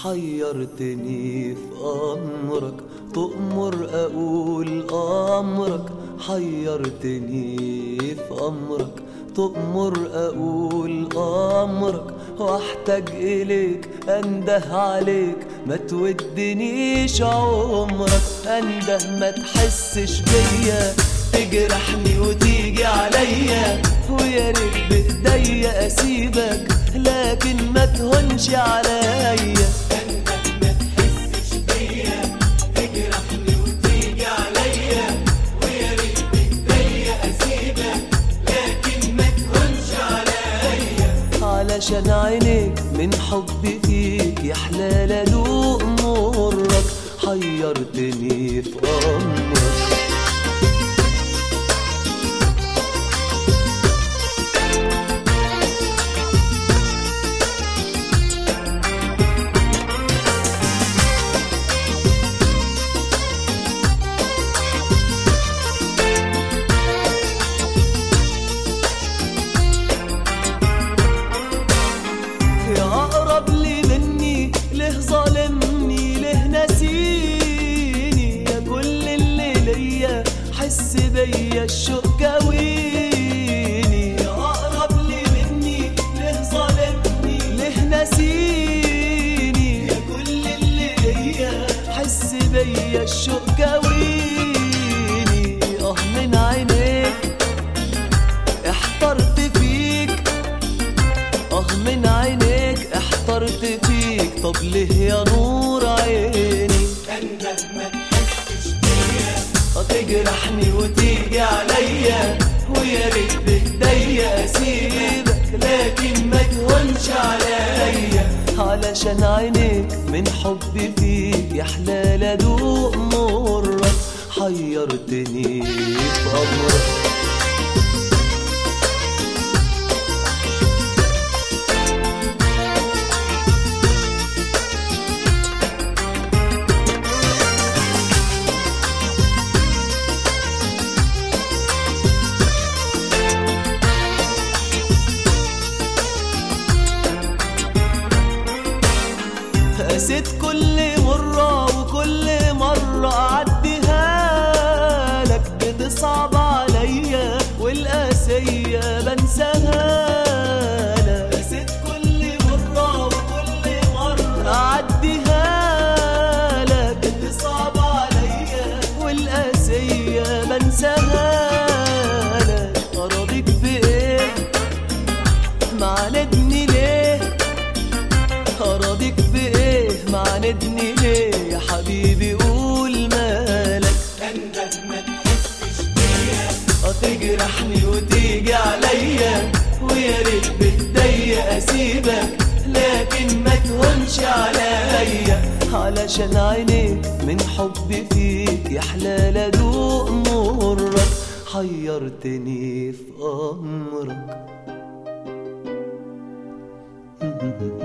حيرتني في أمرك تؤمر أقول أمرك حيرتني في أمرك تؤمر أقول أمرك واحتاج إليك أنده عليك ما تودنيش عمرك أنده ما تحسش بيا تجرحني وتيجي عليا ويا ريت بإيديا أسيبك لكن ما تهونش عليا علشان عينيك من حبي فيك يا حلال ادوق مرك حيرتني في امرك يا أقرب لي مني ليه ظالمني ليه ناسيني يا كل اللي ليا حس بيا الشوق جاويني يا أقرب لي مني ليه ظالمني ليه ناسيني يا كل اللي ليا حس بيا الشوق جاويني اه من عينيك احترت فيك اه من عينيك احترت فيك طب ليه يا نور عيني انده ما تحسش بيا اه تجرحني وتيجي عليا ويا ريت بايديا اسيبك لكن ما تهونش عليا علشان عينيك من حبي فيك يا حلال ادوق مرك حيرتني في امرك قسيت كل مرة وكل مرة أعديها لك بتصعب عليا والقاسية بنساها لك قسيت كل مرة وكل مرة أعديها لك بتصعب عليا والقاسية بنساها لك أراضيك بإيه معاندني ليه أراضيك بإيه معاندني ليه يا حبيبي قول مالك انده ما تحسش بيا اه تجرحني وتيجي عليا ويا ريت بايديا اسيبك لكن ما تهونش عليا علشان عينيك من حبي فيك يا حلال ادوق مرك حيرتني في امرك